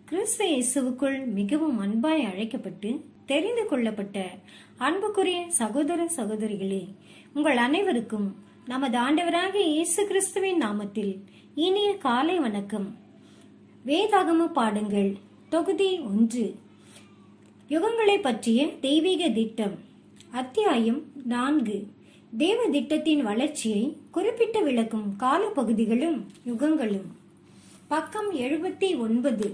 கிறிஸ்து இயேசுவுக்குள் மிகவும் அன்பாய் அழைக்கப்பட்டு தெரிந்து கொள்ளப்பட்ட அன்புக்குரிய சகோதர சகோதரிகளே உங்கள் அனைவருக்கும் நமது ஆண்டவராகிய இயேசு கிறிஸ்துவின் நாமத்தில் இனிய காலை வணக்கம் வேதாகம பாடங்கள் தொகுதி ஒன்று யுகங்களை பற்றிய தெய்வீக திட்டம் அத்தியாயம் நான்கு தேவ திட்டத்தின் வளர்ச்சியை குறிப்பிட்டு விளக்கும் காலப்பகுதிகளும் யுகங்களும் பக்கம் எழுபத்தி ஒன்பது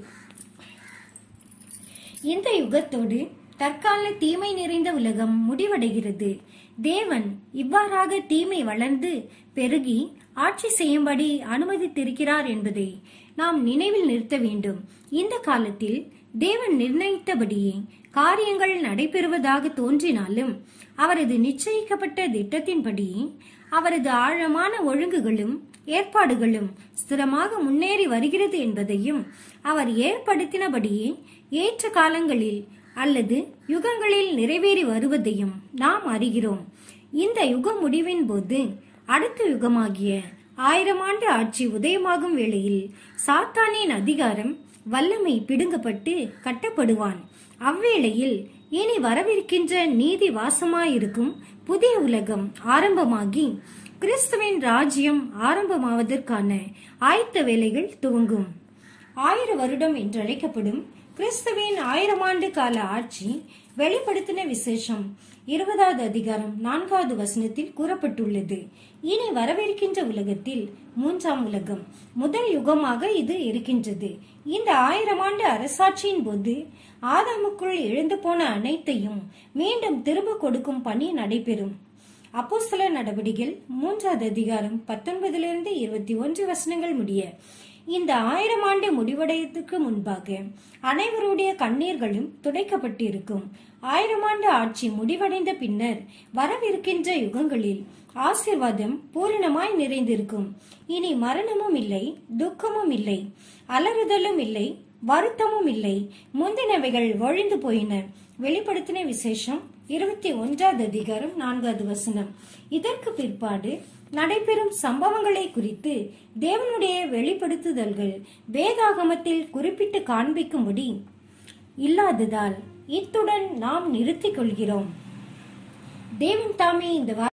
இந்த யுகத்தோடு தற்கால தீமை நிறைந்த உலகம் முடிவடைகிறது தேவன் இவ்வாறாக தீமை வளர்ந்து பெருகி ஆட்சி செய்யும்படி அனுமதித்திருக்கிறார் என்பதை நாம் நினைவில் நிறுத்த வேண்டும் இந்த காலத்தில் தேவன் நிர்ணயித்தபடியே காரியங்கள் நடைபெறுவதாக தோன்றினாலும் அவரது நிச்சயிக்கப்பட்ட திட்டத்தின்படி அவரது ஆழமான ஒழுங்குகளும் ஏற்பாடுகளும் ஸ்திரமாக முன்னேறி வருகிறது என்பதையும் அவர் ஏற்படுத்தினபடியே ஏற்ற காலங்களில் அல்லது யுகங்களில் நிறைவேறி வருவதையும் நாம் அறிகிறோம் இந்த யுக முடிவின் போது அடுத்த யுகமாகிய ஆயிரம் ஆண்டு ஆட்சி உதயமாகும் வேளையில் சாத்தானின் அதிகாரம் வல்லமை பிடுங்கப்பட்டு கட்டப்படுவான் அவ்வேளையில் இனி வரவிருக்கின்ற நீதி வாசமாயிருக்கும் புதிய உலகம் ஆரம்பமாகி கிறிஸ்துவின் ராஜ்யம் ஆரம்பமாவதற்கான ஆயத்த வேலைகள் துவங்கும் ஆயிர வருடம் என்றழைக்கப்படும் கிறிஸ்துவின் ஆயிரம் ஆண்டு கால ஆட்சி வெளிப்படுத்தின விசேஷம் இருபதாவது அதிகாரம் நான்காவது வசனத்தில் கூறப்பட்டுள்ளது இனி வரவிருக்கின்ற உலகத்தில் மூன்றாம் உலகம் முதல் யுகமாக இது இருக்கின்றது இந்த ஆயிரம் ஆண்டு அரசாட்சியின் போது ஆதாமுக்குள் எழுந்து போன அனைத்தையும் மீண்டும் திரும்ப கொடுக்கும் பணி நடைபெறும் அப்போஸ்தல நடவடிக்கைகள் மூன்றாவது அதிகாரம் பத்தொன்பதிலிருந்து இருபத்தி ஒன்று வசனங்கள் முடிய இந்த ஆயிரம் ஆண்டு முடிவடையத்துக்கு முன்பாக அனைவருடைய கண்ணீர்களும் துடைக்கப்பட்டிருக்கும் ஆயிரம் ஆண்டு ஆட்சி முடிவடைந்த பின்னர் வரவிருக்கின்ற யுகங்களில் ஆசிர்வாதம் பூரணமாய் நிறைந்திருக்கும் இனி மரணமும் இல்லை துக்கமும் இல்லை அலறுதலும் இல்லை வருத்தமும் இல்லை முந்தினவைகள் ஒழிந்து போயின வெளிப்படுத்தின விசேஷம் இருபத்தி ஒன்றாவது அதிகாரம் நான்காவது வசனம் இதற்கு பிற்பாடு நடைபெறும் சம்பவங்களை குறித்து தேவனுடைய வெளிப்படுத்துதல்கள் வேதாகமத்தில் குறிப்பிட்டு காண்பிக்கும்படி இல்லாததால் இத்துடன் நாம் நிறுத்திக் கொள்கிறோம் தேவன் தாமே இந்த